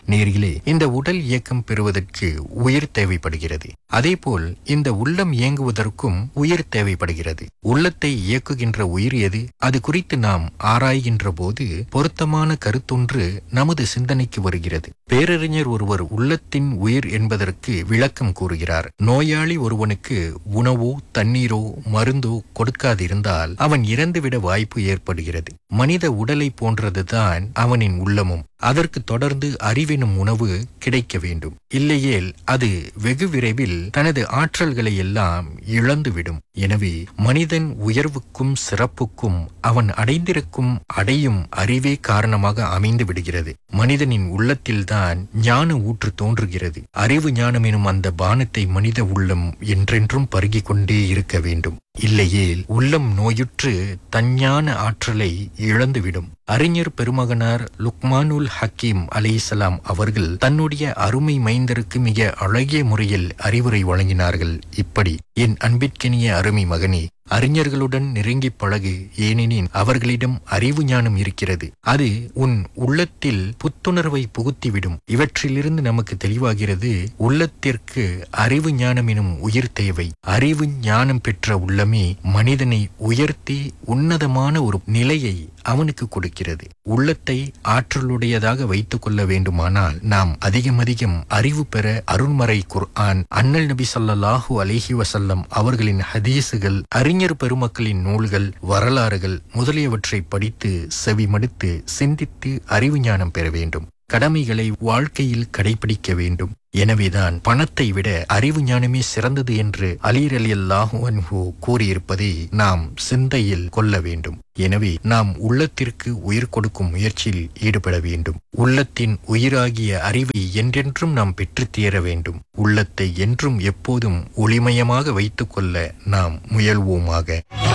நேர்களே இந்த உடல் இயக்கம் பெறுவதற்கு உயிர் தேவைப்படுகிறது அதேபோல் இந்த உள்ளம் இயங்குவதற்கும் உயிர் தேவைப்படுகிறது உள்ளத்தை இயக்குகின்ற உயிர் எது அது குறித்து நாம் ஆராய்கின்ற போது பொருத்தமான கருத்தொன்று நமது சிந்தனைக்கு வருகிறது பேரறிஞர் ஒருவர் உள்ளத்தின் உயிர் என்பதற்கு விளக்கம் கூறுகிறார் நோயாளி ஒருவனுக்கு உணவோ தண்ணீரோ மருந்தோ கொடுக்காதிருந்தால் அவன் இறந்துவிட வாய்ப்பு ஏற்படுகிறது மனித உடலை போன்றதுதான் அவனின் உள்ளமும் அதற்கு தொடர்ந்து அறிவெனும் உணவு கிடைக்க வேண்டும் இல்லையேல் அது வெகு விரைவில் தனது ஆற்றல்களை எல்லாம் இழந்துவிடும் எனவே மனிதன் உயர்வுக்கும் சிறப்புக்கும் அவன் அடைந்திருக்கும் அடையும் அறிவே காரணமாக அமைந்து விடுகிறது மனிதனின் உள்ளத்தில்தான் ஞான ஊற்று தோன்றுகிறது அறிவு ஞானம் எனும் அந்த பானத்தை மனித உள்ளம் என்றென்றும் பருகிக் கொண்டே இருக்க வேண்டும் இல்லையேல் உள்ளம் நோயுற்று தஞ்ஞான ஆற்றலை இழந்துவிடும் அறிஞர் பெருமகனார் லுக்மானுல் ஹக்கீம் அலைசலாம் அவர்கள் தன்னுடைய அருமை மைந்தருக்கு மிக அழகிய முறையில் அறிவுரை வழங்கினார்கள் இப்படி என் அன்பிற்கினிய அருமை மகனே அறிஞர்களுடன் நெருங்கி பழகு ஏனெனில் அவர்களிடம் அறிவு ஞானம் இருக்கிறது அது உன் உள்ளத்தில் புத்துணர்வை புகுத்திவிடும் இவற்றிலிருந்து நமக்கு தெளிவாகிறது உள்ளத்திற்கு அறிவு ஞானம் எனும் உயிர் தேவை அறிவு ஞானம் பெற்ற உள்ளமே மனிதனை உயர்த்தி உன்னதமான ஒரு நிலையை அவனுக்கு கொடுக்கிறது உள்ளத்தை ஆற்றலுடையதாக வைத்துக் கொள்ள வேண்டுமானால் நாம் அதிகம் அதிகம் அறிவு பெற அருண்மறை குர்ஆன் அண்ணல் நபி ஸல்லல்லாஹு அலைஹி வஸல்லம் அவர்களின் ஹதீசுகள் அறிஞர் பெருமக்களின் நூல்கள் வரலாறுகள் முதலியவற்றை படித்து செவிமடுத்து சிந்தித்து அறிவு ஞானம் பெற வேண்டும் கடமைகளை வாழ்க்கையில் கடைபிடிக்க வேண்டும் எனவேதான் பணத்தை விட அறிவு ஞானமே சிறந்தது என்று அலீர் அலி அல்லாஹு கூறியிருப்பதை நாம் சிந்தையில் கொள்ள வேண்டும் எனவே நாம் உள்ளத்திற்கு உயிர் கொடுக்கும் முயற்சியில் ஈடுபட வேண்டும் உள்ளத்தின் உயிராகிய அறிவை என்றென்றும் நாம் பெற்றுத் தீர வேண்டும் உள்ளத்தை என்றும் எப்போதும் ஒளிமயமாக வைத்துக் கொள்ள நாம் முயல்வோமாக